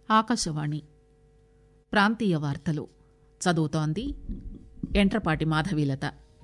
ఆకాశవాణి ప్రాంతీయ వార్తలు చదువుతోంది ఎంట్రపాటి మాధవీలత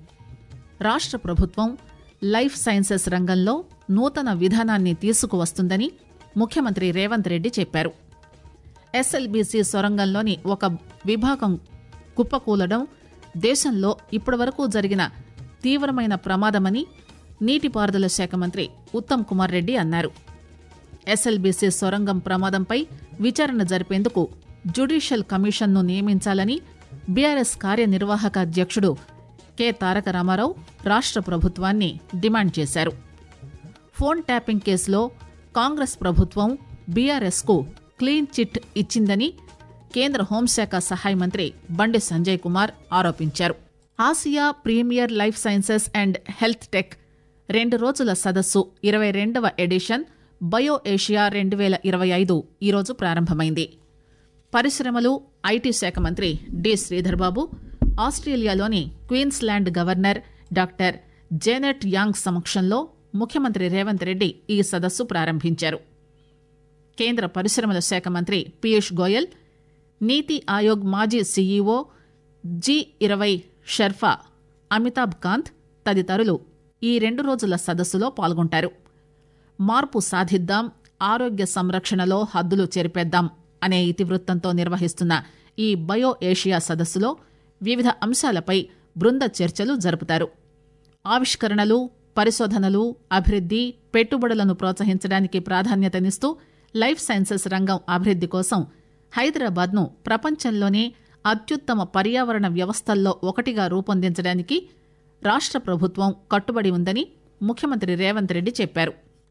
రాష్ట్ర ప్రభుత్వం లైఫ్ సైన్సెస్ రంగంలో నూతన విధానాన్ని తీసుకువస్తుందని ముఖ్యమంత్రి రేవంత్ రెడ్డి చెప్పారు ఎస్ఎల్బీసీ సొరంగంలోని ఒక విభాగం కుప్పకూలడం దేశంలో ఇప్పటివరకు జరిగిన తీవ్రమైన ప్రమాదమని నీటిపారుదల శాఖ మంత్రి ఉత్తమ్ కుమార్ రెడ్డి అన్నారు ఎస్ఎల్బీసీ సొరంగం ప్రమాదంపై విచారణ జరిపేందుకు జ్యుడిషియల్ కమిషన్ను నియమించాలని బీఆర్ఎస్ కార్యనిర్వాహక అధ్యక్షుడు కె తారక రామారావు రాష్ట్ర ప్రభుత్వాన్ని డిమాండ్ చేశారు ఫోన్ ట్యాపింగ్ కేసులో కాంగ్రెస్ ప్రభుత్వం బీఆర్ఎస్కు క్లీన్ చిట్ ఇచ్చిందని కేంద్ర హోంశాఖ సహాయ మంత్రి బండి సంజయ్ కుమార్ ఆరోపించారు Asia premier life sciences and health tech రెండు రోజుల సదస్సు ఇరవై రెండవ ఎడిషన్ బయో ఏషియా రెండు వేల ఇరవై ఐదు ఈరోజు ప్రారంభమైంది పరిశ్రమలు ఐటీ శాఖ మంత్రి డి శ్రీధర్బాబు ఆస్ట్రేలియాలోని Queensland governor doctor Janet Young సమక్షంలో ముఖ్యమంత్రి రేవంత్ రెడ్డి ఈ సదస్సు ప్రారంభించారు కేంద్ర పరిశ్రమల శాఖ మంత్రి పీయూష్ గోయల్ నీతి ఆయోగ్ మాజీ సీఈఓ జీ ఇరవై షెర్ఫా అమితాబ్ కాంత్ తదితరులు ఈ రెండు రోజుల సదస్సులో పాల్గొంటారు మార్పు సాధిద్దాం ఆరోగ్య సంరక్షణలో హద్దులు చెరిపేద్దాం అనే ఇతివృత్తంతో నిర్వహిస్తున్న ఈ బయో ఏషియా సదస్సులో వివిధ అంశాలపై బృంద చర్చలు జరుపుతారు ఆవిష్కరణలు పరిశోధనలు అభివృద్ది పెట్టుబడులను ప్రోత్సహించడానికి ప్రాధాన్యతనిస్తూ లైఫ్ సైన్సెస్ రంగం అభివృద్ది కోసం హైదరాబాద్ను ప్రపంచంలోనే అత్యుత్తమ పర్యావరణ వ్యవస్థల్లో ఒకటిగా రూపొందించడానికి రాష్ట్ర ప్రభుత్వం కట్టుబడి ఉందని ముఖ్యమంత్రి రేవంత్ రెడ్డి చెప్పారు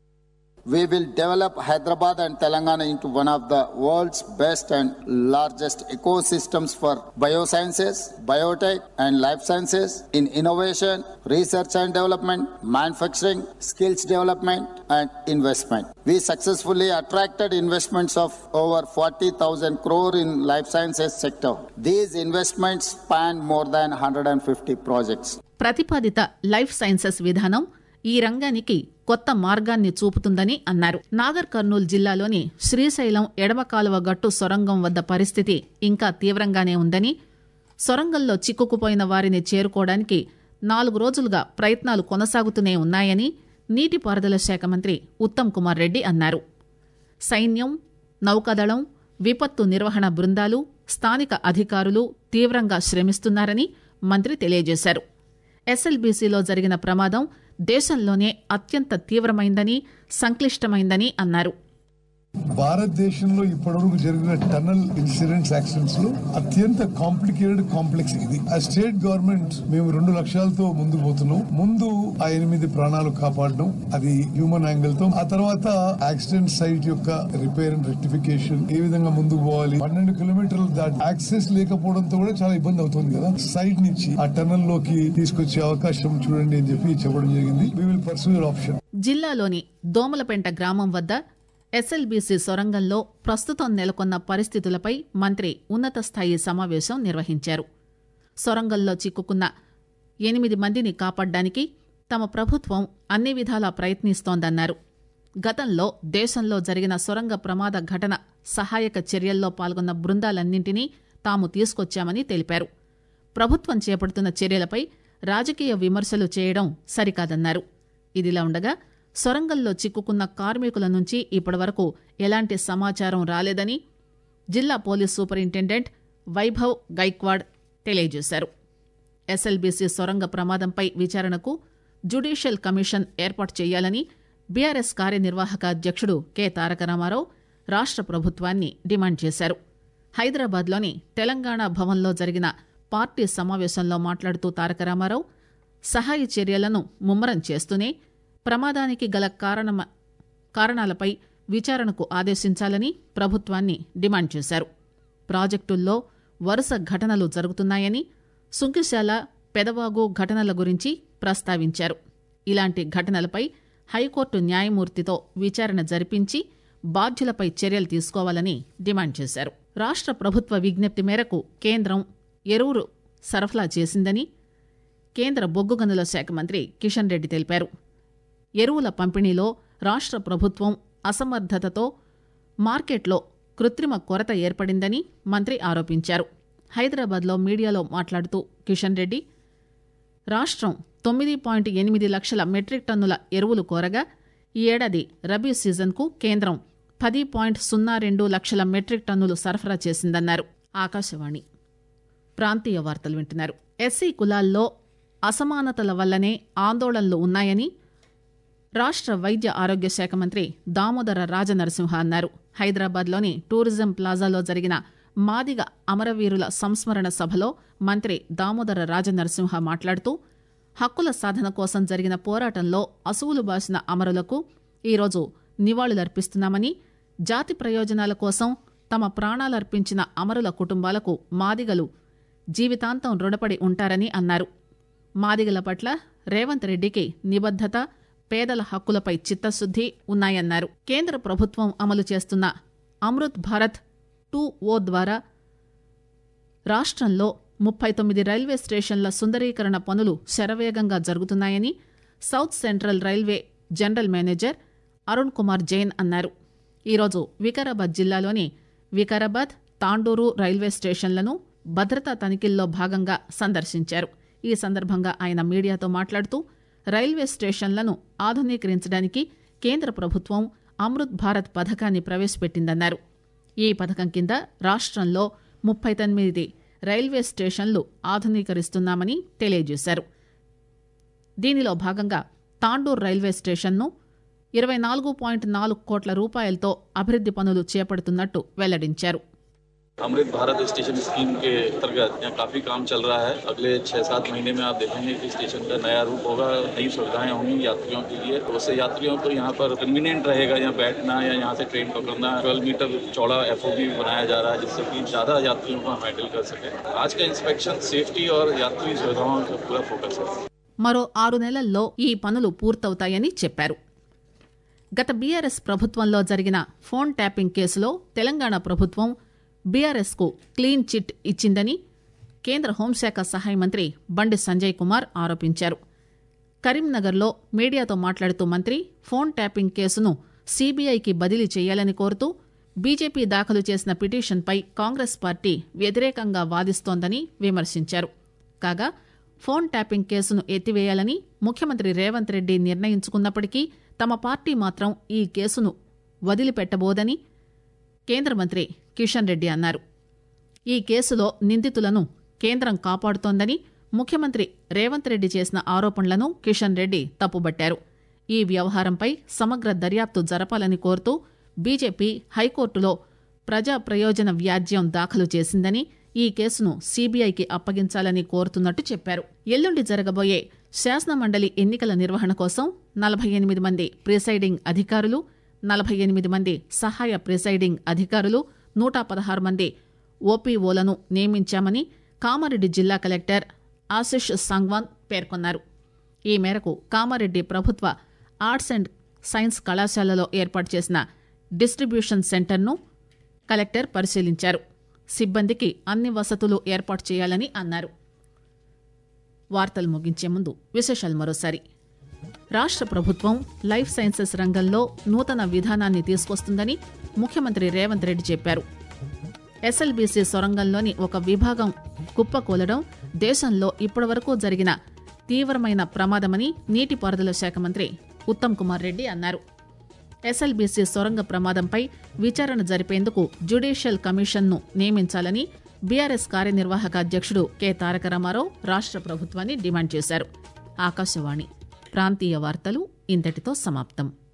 We will develop Hyderabad and Telangana into one of the world's best and largest ecosystems for biosciences, biotech, and life sciences in innovation, research and development, manufacturing, skills development, and investment. We successfully attracted investments of over 40,000 crore in life sciences sector. These investments span more than 150 projects. ప్రతిపాదిత life sciences విధానం ఈ రంగానికి కొత్త మార్గాన్ని చూపుతుందని అన్నారు నాగర్ కర్నూలు జిల్లాలోని శ్రీశైలం ఎడమ కాలువ గట్టు సొరంగం వద్ద పరిస్థితి ఇంకా తీవ్రంగానే ఉందని సొరంగంలో చిక్కుకుపోయిన వారిని చేరుకోవడానికి నాలుగు రోజులుగా ప్రయత్నాలు కొనసాగుతూనే ఉన్నాయని నీటిపారుదల శాఖ మంత్రి ఉత్తమ్ కుమార్ రెడ్డి అన్నారు సైన్యం నౌకాదళం విపత్తు నిర్వహణ బృందాలు స్థానిక అధికారులు తీవ్రంగా శ్రమిస్తున్నారని మంత్రి తెలియజేశారు ఎస్ఎల్బీసీలో జరిగిన ప్రమాదం దేశంలోనే అత్యంత తీవ్రమైందని సంక్లిష్టమైందని అన్నారు భారతదేశంలో ఇప్పటివరకు జరిగిన టనల్ ఇన్సిడెంట్స్ యాక్సిడెంట్స్ లో అత్యంత కాంప్లికేటెడ్ కాంప్లెక్స్ ఇది ఆ స్టేట్ గవర్నమెంట్ మేము రెండు లక్ష్యాలతో ముందు పోతున్నాం ముందు ఆ ఎనిమిది ప్రాణాలు కాపాడడం అది హ్యూమన్ యాంగిల్ తో ఆ తర్వాత యాక్సిడెంట్ సైట్ యొక్క రిపేర్ అండ్ రెక్టిఫికేషన్ ఏ విధంగా ముందుకు పోవాలి పన్నెండు కిలోమీటర్లు దాటి యాక్సెస్ లేకపోవడంతో కూడా చాలా ఇబ్బంది అవుతుంది కదా సైట్ నుంచి ఆ టనల్ లోకి తీసుకొచ్చే అవకాశం చూడండి అని చెప్పి చెప్పడం జరిగింది వి విల్ పర్సూ ఆప్షన్ జిల్లాలోని దోమలపెంట గ్రామం వద్ద ఎస్ఎల్బీసీ సొరంగంలో ప్రస్తుతం నెలకొన్న పరిస్థితులపై మంత్రి ఉన్నత స్థాయి సమావేశం నిర్వహించారు సొరంగంలో చిక్కుకున్న ఎనిమిది మందిని కాపాడడానికి తమ ప్రభుత్వం అన్ని విధాలా ప్రయత్నిస్తోందన్నారు గతంలో దేశంలో జరిగిన సొరంగ ప్రమాద ఘటన సహాయక చర్యల్లో పాల్గొన్న బృందాలన్నింటినీ తాము తీసుకొచ్చామని తెలిపారు ప్రభుత్వం చేపడుతున్న చర్యలపై రాజకీయ విమర్శలు చేయడం సరికాదన్నారు ఇదిలా ఉండగా సొరంగంలో చిక్కుకున్న కార్మికుల నుంచి ఇప్పటివరకు ఎలాంటి సమాచారం రాలేదని జిల్లా పోలీస్ సూపరింటెండెంట్ వైభవ్ గైక్వాడ్ తెలియజేశారు ఎస్ఎల్బీసీ సొరంగ ప్రమాదంపై విచారణకు జ్యుడిషియల్ కమిషన్ ఏర్పాటు చేయాలని బీఆర్ఎస్ కార్యనిర్వాహక అధ్యక్షుడు కె తారక రామారావు రాష్ట్ర ప్రభుత్వాన్ని డిమాండ్ చేశారు హైదరాబాద్లోని తెలంగాణ భవన్లో జరిగిన పార్టీ సమావేశంలో మాట్లాడుతూ తారక రామారావు సహాయ చర్యలను ముమ్మరం చేస్తూనే ప్రమాదానికి గల కారణమ కారణాలపై విచారణకు ఆదేశించాలని ప్రభుత్వాన్ని డిమాండ్ చేశారు ప్రాజెక్టుల్లో వరుస ఘటనలు జరుగుతున్నాయని సుంకిశాల పెదవాగు ఘటనల గురించి ప్రస్తావించారు ఇలాంటి ఘటనలపై హైకోర్టు న్యాయమూర్తితో విచారణ జరిపించి బాధ్యులపై చర్యలు తీసుకోవాలని డిమాండ్ చేశారు రాష్ట్ర ప్రభుత్వ విజ్ఞప్తి మేరకు కేంద్రం ఎరువులు సరఫరా చేసిందని కేంద్ర బొగ్గు గనుల శాఖ మంత్రి కిషన్ రెడ్డి తెలిపారు ఎరువుల పంపిణీలో రాష్ట్ర ప్రభుత్వం అసమర్థతతో మార్కెట్లో కృత్రిమ కొరత ఏర్పడిందని మంత్రి ఆరోపించారు హైదరాబాద్లో మీడియాలో మాట్లాడుతూ కిషన్ రెడ్డి రాష్ట్రం తొమ్మిది పాయింట్ ఎనిమిది లక్షల మెట్రిక్ టన్నుల ఎరువులు కోరగా ఈ ఏడాది రబీ సీజన్కు కేంద్రం పది పాయింట్ సున్నా రెండు లక్షల మెట్రిక్ టన్నులు సరఫరా చేసిందన్నారు ఆకాశవాణి ప్రాంతీయ వార్తలు వింటున్నారు ఎస్సీ కులాల్లో అసమానతల వల్లనే ఆందోళనలు ఉన్నాయని రాష్ట్ర వైద్య ఆరోగ్య శాఖ మంత్రి దామోదర రాజనరసింహ అన్నారు హైదరాబాద్లోని టూరిజం ప్లాజాలో జరిగిన మాదిగ అమరవీరుల సంస్మరణ సభలో మంత్రి దామోదర రాజనరసింహ మాట్లాడుతూ హక్కుల సాధన కోసం జరిగిన పోరాటంలో అసువులు బాసిన అమరులకు ఈరోజు నివాళులర్పిస్తున్నామని జాతి ప్రయోజనాల కోసం తమ ప్రాణాలర్పించిన అమరుల కుటుంబాలకు మాదిగలు జీవితాంతం రుణపడి ఉంటారని అన్నారు మాదిగల పట్ల రేవంత్ రెడ్డికి నిబద్దత పేదల హక్కులపై చిత్తశుద్ది ఉన్నాయన్నారు కేంద్ర ప్రభుత్వం అమలు చేస్తున్న అమృత్ భారత్ టూ ఓ ద్వారా రాష్ట్రంలో ముప్పై తొమ్మిది రైల్వే స్టేషన్ల సుందరీకరణ పనులు శరవేగంగా జరుగుతున్నాయని south central railway general manager Arun Kumar Jain అన్నారు ఈరోజు వికారాబాద్ జిల్లాలోని వికారాబాద్ తాండూరు రైల్వే స్టేషన్లను భద్రతా తనిఖీల్లో భాగంగా సందర్శించారు ఈ సందర్భంగా ఆయన మీడియాతో మాట్లాడుతూ రైల్వే స్టేషన్లను ఆధునీకరించడానికి కేంద్ర ప్రభుత్వం అమృత్ భారత్ పథకాన్ని ప్రవేశపెట్టిందన్నారు ఈ పథకం కింద రాష్ట్రంలో ముప్పై తొమ్మిది రైల్వే స్టేషన్లు ఆధునీకరిస్తున్నామని తెలియజేశారు దీనిలో భాగంగా తాండూర్ రైల్వే స్టేషన్ను ఇరవై నాలుగు పాయింట్ నాలుగు కోట్ల రూపాయలతో అభివృద్ది పనులు చేపడుతున్నట్టు వెల్లడించారు अमृत भारत स्टेशन स्कीम के अंतर्गत यहाँ काफी काम चल रहा है अगले छह सात महीने में आप देखेंगे कि स्टेशन का नया रूप होगा नई सुविधाएं होंगी यात्रियों के लिए तो उससे यात्रियों को यहाँ पर कन्वीनियंट रहेगा यहाँ बैठना या यहाँ से ट्रेन पकड़ना ट्वेल्व मीटर चौड़ा एफ बनाया जा रहा है जिससे कि ज्यादा यात्रियों को हम हैंडल कर सके आज का इंस्पेक्शन सेफ्टी और यात्री सुविधाओं का पूरा फोकस है మరో ఆరు నెలల్లో ఈ పనులు పూర్తవుతాయని చెప్పారు గత బీఆర్ఎస్ ప్రభుత్వంలో జరిగిన ఫోన్ ట్యాపింగ్ కేసులో తెలంగాణ ప్రభుత్వం బీఆర్ఎస్ కు క్లీన్ చిట్ ఇచ్చిందని కేంద్ర హోంశాఖ సహాయ మంత్రి బండి సంజయ్ కుమార్ ఆరోపించారు కరీంనగర్లో మీడియాతో మాట్లాడుతూ మంత్రి ఫోన్ ట్యాపింగ్ కేసును సీబీఐకి బదిలీ చేయాలని కోరుతూ బీజేపీ దాఖలు చేసిన పిటిషన్పై కాంగ్రెస్ పార్టీ వ్యతిరేకంగా వాదిస్తోందని విమర్శించారు కాగా ఫోన్ ట్యాపింగ్ కేసును ఎత్తివేయాలని ముఖ్యమంత్రి రేవంత్ రెడ్డి నిర్ణయించుకున్నప్పటికీ తమ పార్టీ మాత్రం ఈ కేసును వదిలిపెట్టబోదని కేంద్ర మంత్రి కిషన్ రెడ్డి అన్నారు ఈ కేసులో నిందితులను కేంద్రం కాపాడుతోందని ముఖ్యమంత్రి రేవంత్ రెడ్డి చేసిన ఆరోపణలను కిషన్ రెడ్డి తప్పుబట్టారు ఈ వ్యవహారంపై సమగ్ర దర్యాప్తు జరపాలని కోరుతూ బీజేపీ హైకోర్టులో ప్రజా ప్రయోజన వ్యాజ్యం దాఖలు చేసిందని ఈ కేసును సీబీఐకి అప్పగించాలని కోరుతున్నట్టు చెప్పారు ఎల్లుండి జరగబోయే శాసనమండలి ఎన్నికల నిర్వహణ కోసం నలభై ఎనిమిది మంది ప్రిసైడింగ్ అధికారులు నలభై ఎనిమిది మంది సహాయ ప్రిసైడింగ్ అధికారులు నూట పదహారు మంది ఓపీఓలను నియమించామని కామారెడ్డి జిల్లా కలెక్టర్ ఆశిష్ సంగ్వాన్ పేర్కొన్నారు ఈ మేరకు కామారెడ్డి ప్రభుత్వ ఆర్ట్స్ అండ్ సైన్స్ కళాశాలలో ఏర్పాటు చేసిన డిస్ట్రిబ్యూషన్ సెంటర్ను కలెక్టర్ పరిశీలించారు సిబ్బందికి అన్ని వసతులు ఏర్పాటు చేయాలని అన్నారు వార్తలు ముగించే ముందు విశేషాలు మరోసారి రాష్ట్ర ప్రభుత్వం లైఫ్ సైన్సెస్ రంగంలో నూతన విధానాన్ని తీసుకొస్తుందని ముఖ్యమంత్రి రేవంత్ రెడ్డి చెప్పారు ఎస్ఎల్బీసీ సొరంగంలోని ఒక విభాగం కుప్పకూలడం దేశంలో ఇప్పటివరకు జరిగిన తీవ్రమైన ప్రమాదమని నీటిపారుదల శాఖ మంత్రి ఉత్తమ్ కుమార్ రెడ్డి అన్నారు ఎస్ఎల్బీసీ సొరంగ ప్రమాదంపై విచారణ జరిపేందుకు జ్యుడిషియల్ కమిషన్ను నియమించాలని బీఆర్ఎస్ కార్యనిర్వాహక అధ్యక్షుడు కె తారక రామారావు రాష్ట్ర ప్రభుత్వాన్ని డిమాండ్ చేశారు ఆకాశవాణి ప్రాంతీయ వార్తలు ఇంతటితో సమాప్తం